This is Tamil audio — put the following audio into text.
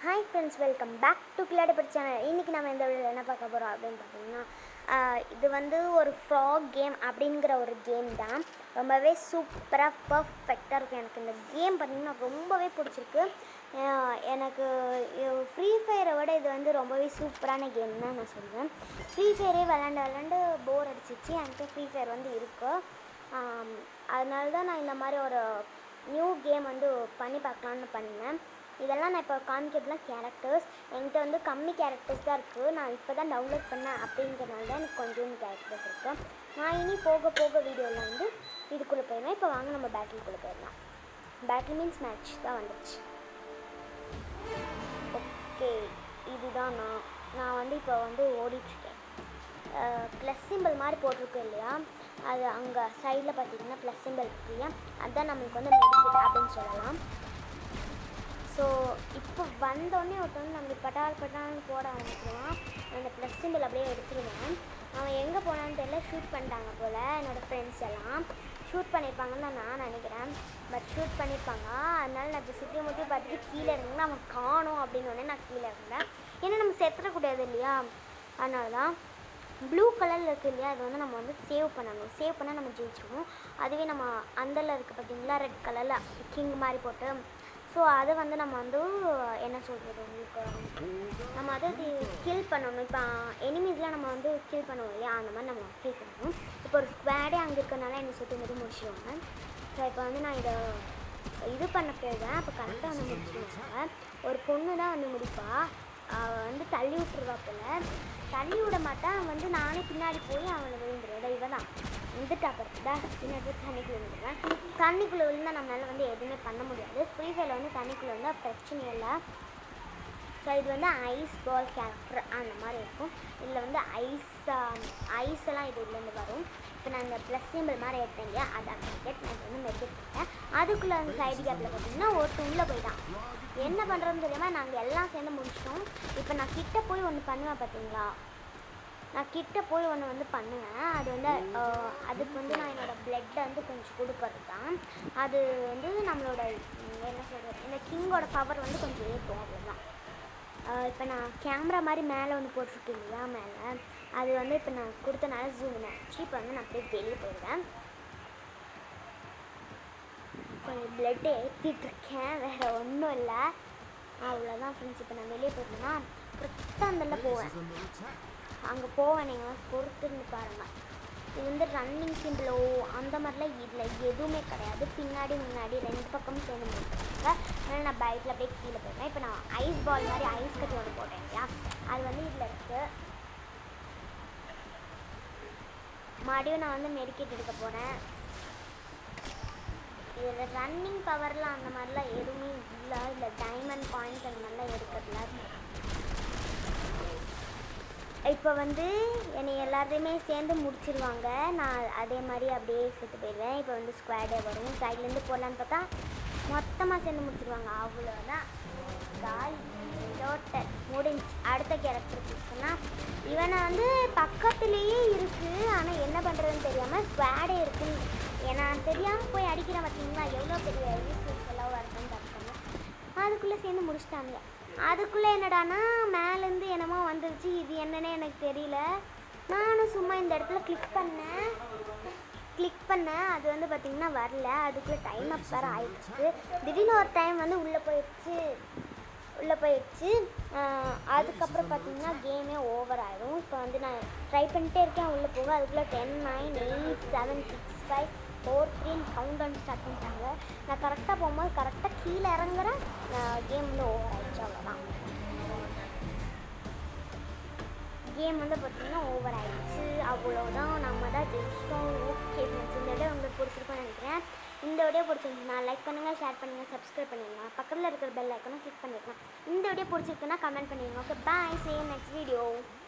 hi friends welcome back to கிளாடி சேனல் இன்றைக்கி நம்ம இந்த வீடியோவில் என்ன பார்க்க போகிறோம் அப்படின்னு பார்த்தீங்கன்னா ஆஹ் இது வந்து ஒரு ஃப்ராக் கேம் அப்படிங்கிற ஒரு கேம் தான் ரொம்பவே சூப்பராக பர்ஃபெக்டாக இருக்கும் எனக்கு இந்த கேம் பார்த்திங்கன்னா ரொம்பவே பிடிச்சிருக்கு ஆஹ் எனக்கு ஃப்ரீ ஃபயரை விட இது வந்து ரொம்பவே சூப்பரான கேம் தான் நான் சொல்லுவேன் ஃப்ரீ ஃபயரே விளாண்டு விளாண்டு போர் அடிச்சிச்சு எனக்கு ஃப்ரீ ஃபயர் வந்து இருக்கு ஆம், அதனால தான் நான் இந்த மாதிரி ஒரு நியூ கேம் வந்து பண்ணி பார்க்கலான்னு பண்ணேன் இதெல்லாம் நான் இப்போ காமிக்கிறதுலாம் கேரக்டர்ஸ் என்கிட்ட வந்து கம்மி கேரக்டர்ஸ் தான் இருக்குது நான் இப்போ தான் டவுன்லோட் பண்ணேன் அப்படிங்கிறனால தான் எனக்கு கொஞ்சம் கேரக்டர்ஸ் இருக்குது நான் இனி போக போக வீடியோவில் வந்து இதுக்குள்ளே போயிடுவேன் இப்போ வாங்க நம்ம பேட்டிலுக்குள்ளே போயிடலாம் பேட்டில் மீன்ஸ் மேட்ச் தான் வந்துடுச்சு ஓகே இதுதான் நான் நான் வந்து இப்போ வந்து ஓடிட்டுருக்கேன் ப்ளஸ் சிம்பிள் மாதிரி போட்டிருக்கு இல்லையா அது அங்கே சைடில் பார்த்தீங்கன்னா ப்ளஸ் சிம்பிள் இருக்கு இல்லையா அதுதான் நம்மளுக்கு வந்து மெடிக்கெட் அப்படின்னு சொல்லலாம் ஸோ இப்போ வந்தோடனே ஒருத்தவங்க நம்மளுக்கு பட்டால் பட்டால்னு போட ஆரம்பிச்சிடுவான் அந்த ப்ளஸ் சிம்பிள் அப்படியே எடுத்துருவேன் அவன் எங்கே போனான்னு தெரியல ஷூட் பண்ணிட்டாங்க போல் என்னோடய ஃப்ரெண்ட்ஸ் எல்லாம் ஷூட் பண்ணியிருப்பாங்கன்னு தான் நான் நினைக்கிறேன் பட் ஷூட் பண்ணியிருப்பாங்க அதனால நான் இப்போ சுற்றி முற்றி பார்த்துட்டு கீழே இருந்தேன் அவன் காணும் அப்படின்னு உடனே நான் கீழே இருந்தேன் ஏன்னா நம்ம செத்துடக்கூடாது இல்லையா அதனால தான் ப்ளூ கலரில் இருக்குது இல்லையா அது வந்து நம்ம வந்து சேவ் பண்ணணும் சேவ் பண்ணால் நம்ம ஜெயிச்சிருவோம் அதுவே நம்ம அந்தல இருக்குது பார்த்தீங்களா ரெட் கலரில் கிங் மாதிரி போட்டு ஸோ அதை வந்து நம்ம வந்து என்ன சொல்கிறது உங்களுக்கு நம்ம அதை கில் பண்ணணும் இப்போ எனிமீஸ்லாம் நம்ம வந்து கில் பண்ணுவோம் இல்லையா அந்த மாதிரி நம்ம கில் பண்ணணும் இப்போ ஒரு ஸ்குவாடே அங்கே இருக்கனால என்னை சுற்றி முடி முடிச்சிடுவாங்க ஸோ இப்போ வந்து நான் இதை இது பண்ண போயிடுவேன் அப்போ கரெக்டாக வந்து முடிச்சிடுவாங்க ஒரு பொண்ணு தான் வந்து முடிப்பா அவள் வந்து தள்ளி விட்டுருவா போல் தள்ளி விட மாட்டான் அவன் வந்து நானே பின்னாடி போய் அவனை விழுந்துருவேன் இவ தான் வந்துட்டா பார்த்தா பின்னாடி போய் தண்ணிக்குள்ளே விழுந்துருவேன் தண்ணிக்குள்ளே விழுந்தால் நம்மளால வந்து எதுவுமே பண்ண முடியாது ஃப்ரீ ஃபயரில் வந்து தண்ணிக்குள்ளே விழுந்தால் பிரச்சனை இல்லை ஸோ இது வந்து ஐஸ் பால் கேரக்டர் அந்த மாதிரி இருக்கும் இதில் வந்து ஐஸ் ஐஸ் எல்லாம் இது இதுலேருந்து வரும் இப்போ நான் இந்த ப்ளஸ் சிம்பிள் மாதிரி எடுத்தேன் இல்லையா அதை மெர்கெட் நான் இது வந்து மெர்கெட் பண்ணிட்டேன் அதுக்குள்ளே அந்த சைடு கேப்பில் பார்த்தீங்கன்னா ஒருத்தன் உள்ளே போயிட்டான் என்ன பண்ணுறதுன்னு தெரியாமல் நாங்கள் எல்லாம் சேர்ந்து முடிச்சிட்டோம் இப்போ நான் கிட்ட போய் ஒன்று பண்ணுவேன் பார்த்தீங்களா நான் கிட்ட போய் ஒன்று வந்து பண்ணுவேன் அது வந்து அஹ், அதுக்கு வந்து நான் என்னோடய பிளட்டை வந்து கொஞ்சம் கொடுக்கறது தான் அது வந்து நம்மளோட உம், என்ன சொல்கிறது இந்த கிங்கோட பவர் வந்து கொஞ்சம் ஏற்றும் அவ்வளோதான் இப்போ நான் கேமரா மாதிரி மேலே வந்து போட்டிருக்கேன் இல்லையா மேலே அது வந்து இப்போ நான் கொடுத்தனால ஜூம் ஆச்சு இப்போ வந்து நான் அப்படியே வெளியே போயிடுவேன் கொஞ்சம் பிளட்டு ஏற்றிட்டுருக்கேன் வேறு ஒன்றும் இல்லை அவ்வளோதான் ஃப்ரெண்ட்ஸ் இப்போ நான் வெளியே போயிட்டேன்னா புத்தாந்தலில் போவேன் அங்கே போவேன் நீங்கள் பொறுத்துருந்து பாருங்க இது வந்து ரன்னிங் சிம்பிளோ அந்த மாதிரிலாம் இதில் எதுவுமே கிடையாது பின்னாடி முன்னாடி ரெண்டு பக்கமும் சேர்ந்து முடிச்சுருக்காங்க அதனால் நான் பைக்கில் அப்படியே கீழே போயிட்டேன் இப்போ நான் ஐஸ் பால் மாதிரி ஐஸ் கட்டி ஒன்று போட்டேன் இல்லையா அது வந்து இதில் இருக்குது மறுபடியும் நான் வந்து மெடிக்கெட் எடுக்க போகிறேன் இதில் ரன்னிங் பவர்லாம் அந்த மாதிரிலாம் எதுவுமே இல்லை இல்லை டைமண்ட் பாயிண்ட் அந்த மாதிரிலாம் எடுக்கிறதுல இப்போ வந்து என்னை எல்லாத்தையுமே சேர்ந்து முடிச்சிருவாங்க நான் அதே மாதிரி அப்படியே செத்து போயிடுவேன் இப்போ வந்து ஸ்குவாடே வரும் சைட்லேருந்து போடலான்னு பார்த்தா மொத்தமாக சேர்ந்து முடிச்சிருவாங்க அவ்வளோதான் காலி டோட்டல் முடிஞ்சு அடுத்த கேரக்டர் பிடிச்சோன்னா இவனை வந்து பக்கத்துலேயே இருக்குது ஆனால் என்ன பண்ணுறதுன்னு தெரியாமல் ஸ்குவாடே இருக்குன்னு ஏன்னா தெரியாமல் போய் அடிக்கிறேன் பார்த்தீங்களா எவ்வளோ பெரிய யூஸ்ஃபுல் எல்லாம் வருதுன்னு பார்த்தாங்க அதுக்குள்ளே சேர்ந்து முடிச்சிட்டாங்க அதுக்குள்ளே என்னடானா மேலேருந்து என்னமோ வந்துருச்சு இது என்னன்னே எனக்கு தெரியல நானும் சும்மா இந்த இடத்துல கிளிக் பண்ணேன் கிளிக் பண்ணேன் அது வந்து பார்த்திங்கன்னா வரல அதுக்குள்ளே டைம் அப் வேறு ஆயிடுச்சு திடீர்னு ஒரு டைம் வந்து உள்ளே போயிடுச்சு உள்ளே போயிடுச்சு ஆஹ் அதுக்கப்புறம் பார்த்தீங்கன்னா கேமே ஓவர் ஆயிடும் இப்போ வந்து நான் ட்ரை பண்ணிட்டே இருக்கேன் உள்ளே போக அதுக்குள்ளே ten nine eight seven six five four த்ரீன்னு கவுண்ட் டவுன் ஸ்டார்ட் பண்ணிட்டாங்க நான் கரெக்டாக போகும்போது கரெக்டாக கீழே இறங்குறேன் கேம் வந்து ஓவர் ஆயிடுச்சு அவ்வளோதான் கேம் வந்து பார்த்தீங்கன்னா ஓவர் ஆயிடுச்சு அவ்வளோதான் நம்ம தான் ஜெயிச்சிட்டோம் ஓகே ஃப்ரெண்ட்ஸ் இந்த வீடியோ உங்களுக்கு பிடிச்சிருக்கும்னு நினைக்கிறேன் இந்த வீடியோ பிடிச்சிருந்துச்சுன்னா லைக் பண்ணுங்கள் ஷேர் பண்ணுங்கள் சப்ஸ்கிரைப் பண்ணிடுங்க பக்கத்தில் இருக்கிற பெல் ஐக்கனும் கிளிக் பண்ணிருக்கேன் இந்த வீடியோ பிடிச்சிருக்குன்னா கமெண்ட் பண்ணிடுங்க okay bye same next video